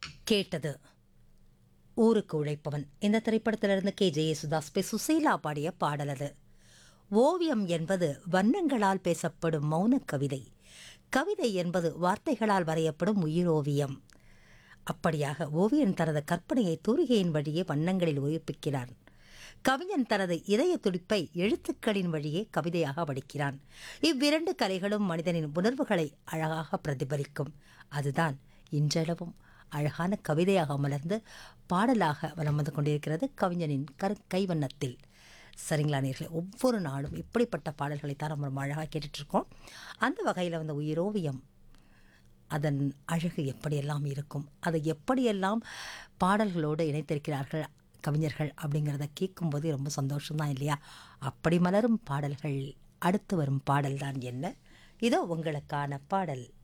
கேட்டது ஊருக்கு உழைப்பவன் இந்த திரைப்படத்திலிருந்து கே ஜெயசுதாஸ் பி சுசீலா பாடிய பாடல் அது ஓவியம் என்பது வண்ணங்களால் பேசப்படும் மௌன கவிதை கவிதை என்பது வார்த்தைகளால் வரையப்படும் உயிரோவியம் அப்படியாக ஓவியன் தனது கற்பனையை தூரிகையின் வழியே வண்ணங்களில் உயிர்ப்பிக்கிறான் கவிஞன் தனது இதய துடிப்பை எழுத்துக்களின் வழியே கவிதையாக வடிக்கிறான் இவ்விரண்டு கலைகளும் மனிதனின் உணர்வுகளை அழகாக பிரதிபலிக்கும் அதுதான் இன்றளவும் அழகான கவிதையாக மலர்ந்து பாடலாக வலம் வந்து கொண்டிருக்கிறது கவிஞனின் கரு கைவண்ணத்தில் சரிங்களா நேர்களே ஒவ்வொரு நாளும் இப்படிப்பட்ட பாடல்களை தான் நம்ம அழகாக கேட்டுட்ருக்கோம் அந்த வகையில் வந்து உயிரோவியம் அதன் அழகு எப்படியெல்லாம் இருக்கும் அதை எப்படியெல்லாம் பாடல்களோடு இணைத்திருக்கிறார்கள் கவிஞர்கள் அப்படிங்கிறத கேட்கும்போது ரொம்ப சந்தோஷம்தான் இல்லையா அப்படி மலரும் பாடல்கள் அடுத்து வரும் பாடல்தான் என்ன இதோ உங்களுக்கான பாடல்